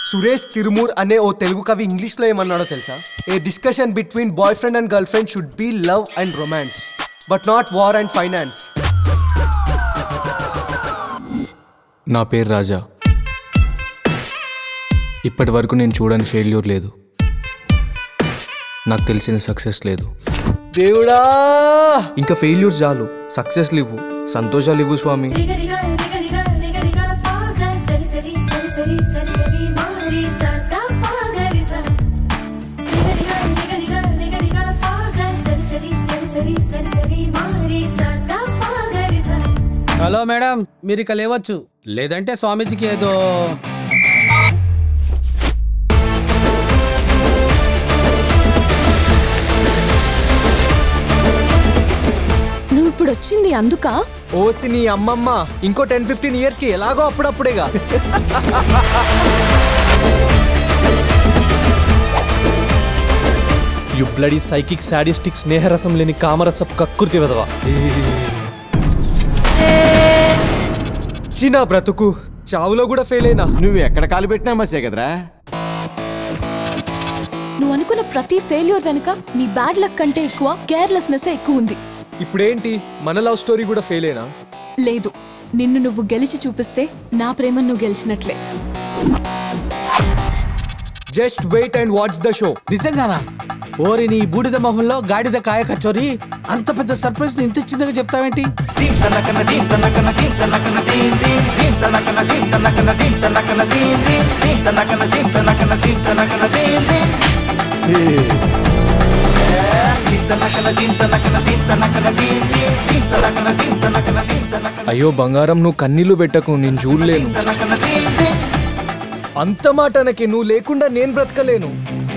సురేష్ తిరుమూర్ అనే ఓ తెలుగు కవి ఇంగ్లీష్లో ఏమన్నాడో తెలుసా a discussion between boy friend and girl friend should be love and romance but not war and finance నా పేరు రాజా ఇప్పటి వరకు నేను చూడని ఫెయిల్యూర్ లేదు నాకు తెలిసిన సక్సెస్ లేదు దేవుడా ఇంకా ఫెయిల్యూర్స్ చాలు సక్సెస్ ఇవ్వు సంతోషాలు ఇవ్వు స్వామి రిగరిగా రిగరిగా రిగరిగా పాగ సరి సరి సరి సరి సరి సరి మారి సదా పాగరిస రిగరిగా రిగరిగా రిగరిగా పాగ సరి సరి సరి సరి సరి సరి మారి సదా పాగరిస హలో మేడం మీరు ఇక లేవచ్చు లేదంటే స్వామీజీకి ఏదో నువ్వు ఇప్పుడు వచ్చింది అందుకా ఓసి నీ అమ్మమ్మ ఇంకో టెన్ ఫిఫ్టీన్ ఇయర్స్ కి ఎలాగో అప్పుడప్పుడేగా యు బ్లడీ సైకిక్ సాడిస్టిక్ స్నేహరసం లేని కామరసపు కక్కుర్తి విధవా చిన్న బ్రతుకు చావులో కూడా ఫెయిల్ అయినా నువ్వు ఎక్కడ కాలు పెట్టినా మసే కదరా నువ్వు అనుకున్న ప్రతి ఫెయిల్యూర్ వెనుక నీ బ్యాడ్ లక్ కంటే ఎక్కువ కేర్లెస్నెస్ ఎక్కువ ఉంది ఇప్పుడేంటి మన లవ్ స్టోరీ కూడా ఫెయిల్ అయినా లేదు నిన్ను నువ్వు గెలిచి చూపిస్తే నా ప్రేమను నువ్వు గెలిచినట్లే just wait and watch the show నిజంగానా ఓరి నీ బూడిద మొహంలో గాడిద కాయ కచోరి అంత పెద్ద సర్ప్రైజ్ ఇంత చిన్నగా చెప్తావేంటి అయ్యో బంగారం నువ్వు కన్నీళ్లు పెట్టకు నేను చూడలేను అంత మాట అనకి నువ్వు లేకుండా నేను బ్రతకలేను